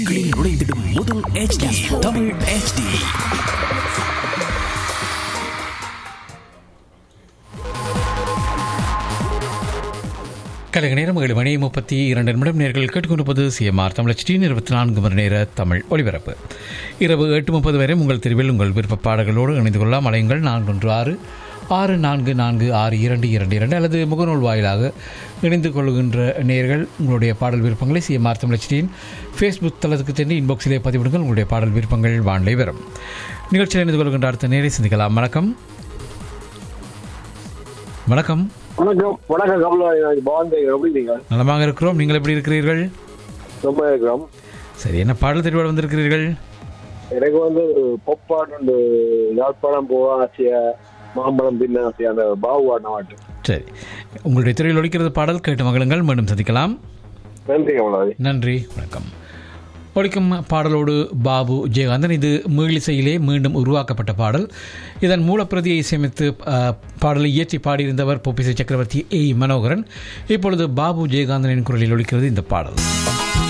உங்களில் நுழைந்திடும் முதல் HD தமிழ் HD கலைக நேரம் ஏழு மணி முப்பத்தி இரண்டு நிமிடம் நேர்கள் கேட்டுக்கொண்டிருப்பது சிஎம்ஆர் தமிழ் டி இருபத்தி நான்கு மணி நேர தமிழ் ஒலிபரப்பு இரவு எட்டு முப்பது வரை உங்கள் தெருவில் உங்கள் விருப்ப பாடல்களோடு இணைந்து கொள்ளலாம் அலையுங்கள் நான்கு ஒன்று ஆறு ஆறு நான்கு நான்கு ஆறு இரண்டு இரண்டு இரண்டு அல்லது முகநூல் வாயிலாக இணைந்து கொள்கின்ற நேர்கள் உங்களுடைய பாடல் விருப்பங்களை சிஎம்ஆர் தமிழ் டியின் ஃபேஸ்புக் தளத்துக்கு சென்று இன்பாக்ஸிலே பதிவிடுங்கள் உங்களுடைய பாடல் விருப்பங்கள் வானிலை வரும் நிகழ்ச்சியில் இணைந்து கொள்கின்ற அடுத்த நேரை சிந்திக்கலாம் வணக்கம் வணக்கம் வணக்கம் வணக்கம் கமலா பாந்தே எப்படி இருக்கீங்க நலமாக இருக்கிறோம் நீங்கள் எப்படி இருக்கிறீர்கள் ரொம்ப இருக்கிறோம் சரி என்ன பாடல் தெரிவாட வந்திருக்கிறீர்கள் எனக்கு வந்து பொப்பாட்டு உண்டு யாழ்ப்பாணம் போக ஆசையா மாம்பழம் பின்ன ஆசையா அந்த பாவு ஆடின பாட்டு சரி உங்களுடைய திரையில் ஒழிக்கிறது பாடல் கேட்டு மகளுங்கள் மீண்டும் சந்திக்கலாம் நன்றி கமலாதி நன்றி வணக்கம் ஒழிக்கும் பாடலோடு பாபு ஜெயகாந்தன் இது மீளிசையிலே மீண்டும் உருவாக்கப்பட்ட பாடல் இதன் மூலப்பிரதியை இசையமைத்து அஹ், பாடலை இயற்றி பாடியிருந்தவர் பொப்பிசை சக்கரவர்த்தி ஏ மனோகரன் இப்பொழுது பாபு ஜெயகாந்தனின் குரலில் ஒழிக்கிறது இந்த பாடல்